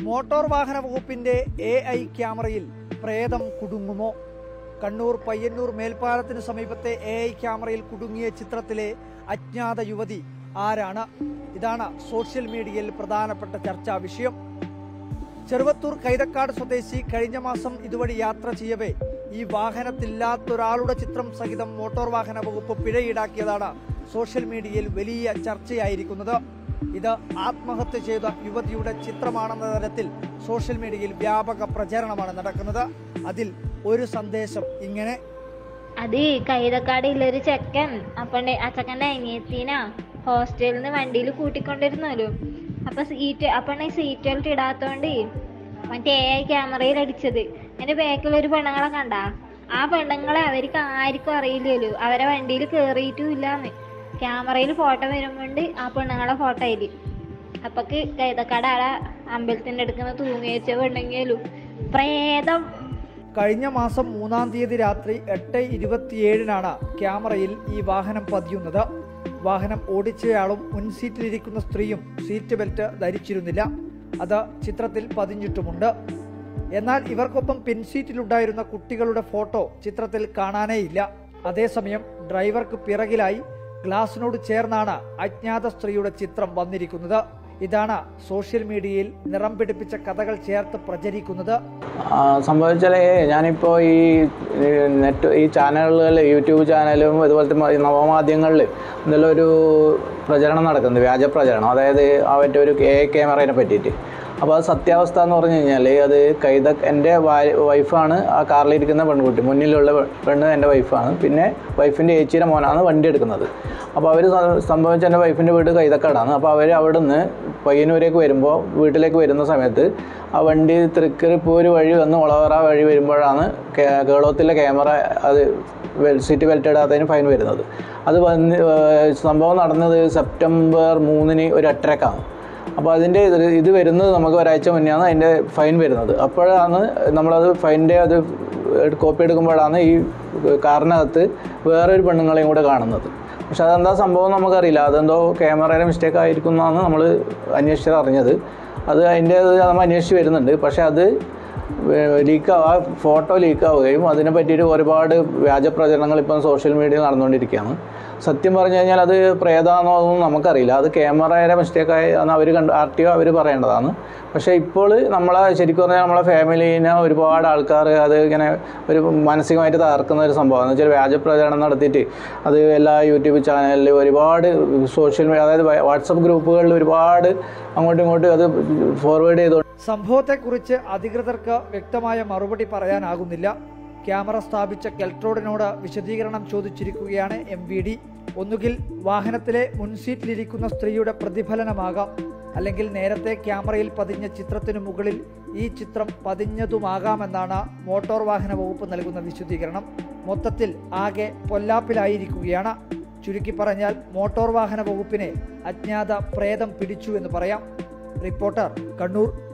motor വാഹന വകുപ്പിന്റെ A I ക്യാമറയിൽ പ്രേതം കുടുങ്ങുമോ കണ്ണൂർ പയ്യന്നൂർ മേൽപ്പാലത്തിന് സമീപത്തെ എ ഐ ക്യാമറയിൽ കുടുങ്ങിയ ചിത്രത്തിലെ അജ്ഞാത യുവതി ആരാണ് ഇതാണ് സോഷ്യൽ മീഡിയയിൽ പ്രധാനപ്പെട്ട ചർച്ചാ വിഷയം ചെറുവത്തൂർ കൈതക്കാട് സ്വദേശി കഴിഞ്ഞ മാസം ഇതുവഴി യാത്ര ചെയ്യവേ ഈ വാഹനത്തില്ലാത്തൊരാളുടെ ചിത്രം സഹിതം മോട്ടോർ വാഹന വകുപ്പ് പിഴ ഈടാക്കിയതാണ് സോഷ്യൽ മീഡിയയിൽ വലിയ ചർച്ചയായിരിക്കുന്നത് ഇത് ആത്മഹത്യ ചെയ്ത യുവതിയുടെ ചിത്രമാണെന്ന തരത്തിൽ സോഷ്യൽ മീഡിയയിൽ വ്യാപക പ്രചരണമാണ് നടക്കുന്നത് അതിൽ ഒരു സന്ദേശം ഇങ്ങനെ അത് കൈതക്കാട് ഉള്ളൊരു ചെക്കൻ അപ്പണ്ട് ആ ചെക്കൻ്റെ അനിയത്തിനാ ഹോസ്റ്റലിൽ നിന്ന് വണ്ടിയിൽ കൂട്ടിക്കൊണ്ടിരുന്നല്ലോ അപ്പൊ സീറ്റ് അപ്പണ്ണ സീറ്റ് ബെൽറ്റ് ഇടാത്തോണ്ട് മറ്റേ എ ക്യാമറയിൽ അടിച്ചത് എന്റെ ബാക്കിൽ ഒരു പെണ്ണുങ്ങളെ കണ്ട ആ പെണ്ണുങ്ങളെ അവർക്ക് ആർക്കും അറിയില്ലല്ലോ അവരെ വണ്ടിയിൽ കേറിയിട്ടും ഇല്ലാന്ന് ക്യാമറയിൽ ഫോട്ടോ വരുമ്പോണ്ട് ആ പെണ്ണുങ്ങളെ ഫോട്ടോ അതില് അപ്പൊക്ക് കൈതക്കാട് ആടെ അമ്പലത്തിന്റെ അടുക്കുന്ന തൂങ്ങി വെച്ച പെണ്ണുങ്ങലും പ്രേതം കഴിഞ്ഞ മാസം മൂന്നാം തീയതി രാത്രി എട്ട് ഇരുപത്തിയേഴിനാണ് ക്യാമറയിൽ ഈ വാഹനം പതിയുന്നത് വാഹനം ഓടിച്ചയാളും മുൻ സീറ്റിലിരിക്കുന്ന സ്ത്രീയും സീറ്റ് ബെൽറ്റ് ധരിച്ചിരുന്നില്ല അത് ചിത്രത്തിൽ പതിഞ്ഞിട്ടുമുണ്ട് എന്നാൽ ഇവർക്കൊപ്പം പിൻസീറ്റിലുണ്ടായിരുന്ന കുട്ടികളുടെ ഫോട്ടോ ചിത്രത്തിൽ കാണാനേയില്ല അതേസമയം ഡ്രൈവർക്ക് പിറകിലായി ഗ്ലാസിനോട് ചേർന്നാണ് അജ്ഞാത സ്ത്രീയുടെ ചിത്രം വന്നിരിക്കുന്നത് ഇതാണ് സോഷ്യൽ മീഡിയയിൽ നിറം പിടിപ്പിച്ച കഥകൾ ചേർത്ത് പ്രചരിക്കുന്നത് ആ, സംഭവിച്ചാലേ ഞാനിപ്പോൾ ഈ ഈ നെറ്റ് ഈ ചാനലുകളിൽ യൂട്യൂബ് ചാനലും അതുപോലത്തെ മ- നവമാധ്യമങ്ങളിൽ എന്തെല്ലാം ഒരു പ്രചരണം നടക്കുന്നത് വ്യാജ പ്രചരണം അതായത് ആ മറ്റേ ഒരു എ ക്യാമറയെ പറ്റിയിട്ട് അപ്പോൾ അത് സത്യാവസ്ഥ എന്ന് പറഞ്ഞു കഴിഞ്ഞാൽ അത് കൈത എൻ്റെ വൈഫാണ് ആ കാറിലിരിക്കുന്ന പെൺകുട്ടി മുന്നിലുള്ള പെ- പെണ്ണ് എൻ്റെ വൈഫാണ് പിന്നെ വൈഫിൻ്റെ ഏച്ചിയുടെ മോനാണ് വണ്ടി എടുക്കുന്നത് അപ്പോൾ അവർ സംഭവിച്ച എൻ്റെ വൈഫിൻ്റെ വീട് കൈതക്കാടാണ് അപ്പോൾ അവർ അവിടെ നിന്ന് പയ്യന്നൂരേക്ക് വരുമ്പോൾ വീട്ടിലേക്ക് വരുന്ന സമയത്ത് ആ വണ്ടി തൃക്കരിപ്പൂര് വഴി വന്ന് ഒളവറ വഴി വരുമ്പോഴാണ് കേ- കേളോത്തിലെ ക്യാമറ അത് വെ- സീറ്റ് ബെൽറ്റ് ഇടാത്തതിന് ഫൈൻ വരുന്നത് അത് വന്ന് ഏർ സംഭവം നടന്നത് സെപ്റ്റംബർ മൂന്നിന് ഒരു എട്ടരക്കാണ് അപ്പോൾ അതിൻ്റെ ഇത് ഇത് വരുന്നത് നമുക്ക് ഒരാഴ്ച മുന്നെയാണ് അതിൻ്റെ ഫൈൻ വരുന്നത് അപ്പോഴാണ് നമ്മളത് ഫൈനിൻ്റെ അത് കോപ്പി എടുക്കുമ്പോഴാണ് ഈ കാറിനകത്ത് വേറൊരു പെണ്ണുങ്ങളെയും കൂടെ കാണുന്നത് പക്ഷെ അതെന്താ സംഭവം നമുക്കറിയില്ല അതെന്തോ ക്യാമറയുടെ മിസ്റ്റേക്ക് ആയിരിക്കും എന്നാണ് നമ്മൾ അന്വേഷിച്ചത് അറിഞ്ഞത് അത് അതിൻ്റെ നമ്മൾ അന്വേഷിച്ച് വരുന്നുണ്ട് പക്ഷെ അത് ലീക്ക് ആ ഫോട്ടോ ലീക്ക് ആവുകയും അതിനെ പറ്റിയിട്ട് ഒരുപാട് വ്യാജ പ്രചരണങ്ങൾ ഇപ്പം സോഷ്യൽ മീഡിയയിൽ നടന്നുകൊണ്ടിരിക്കുകയാണ് സത്യം പറഞ്ഞു കഴിഞ്ഞാൽ അത് പ്രേതാണോ അതൊന്നും നമുക്കറിയില്ല അത് ക്യാമറയുടെ മിസ്റ്റേക്കായി ആണ് അവർ കണ്ട് ആർ ടി ഒ അവർ പറയേണ്ടതാണ് പക്ഷേ ഇപ്പോൾ നമ്മളെ ശരിക്കും പറഞ്ഞാൽ നമ്മളെ ഫാമിലീനെ ഒരുപാട് ആൾക്കാർ അത് ഇങ്ങനെ ഒരു മാനസികമായിട്ട് തകർക്കുന്ന ഒരു സംഭവം എന്ന് വെച്ചാൽ വ്യാജ പ്രചരണം നടത്തിയിട്ട് അത് എല്ലാ യൂട്യൂബ് ചാനലിലും ഒരുപാട് സോഷ്യൽ മീഡിയ അതായത് വാട്സപ്പ് ഗ്രൂപ്പുകളിൽ ഒരുപാട് അങ്ങോട്ടും ഇങ്ങോട്ടും അത് ഫോർവേഡ് ചെയ്തുകൊണ്ട് സംഭവത്തെക്കുറിച്ച് അധികൃതർക്ക് വ്യക്തമായ മറുപടി പറയാനാകുന്നില്ല ക്യാമറ സ്ഥാപിച്ച കെൽട്രോഡിനോട് വിശദീകരണം ചോദിച്ചിരിക്കുകയാണ് എം വി ഡി ഒന്നുകിൽ വാഹനത്തിലെ മുൻസീറ്റിലിരിക്കുന്ന സ്ത്രീയുടെ പ്രതിഫലനമാകാം അല്ലെങ്കിൽ നേരത്തെ ക്യാമറയിൽ പതിഞ്ഞ ചിത്രത്തിനു മുകളിൽ ഈ ചിത്രം പതിഞ്ഞതുമാകാമെന്നാണ് മോട്ടോർ വാഹന വകുപ്പ് നൽകുന്ന വിശദീകരണം മൊത്തത്തിൽ ആകെ പൊല്ലാപ്പിലായിരിക്കുകയാണ് ചുരുക്കി പറഞ്ഞാൽ മോട്ടോർ വാഹന വകുപ്പിനെ അജ്ഞാത പ്രേതം പിടിച്ചു എന്ന് പറയാം റിപ്പോർട്ടർ കണ്ണൂർ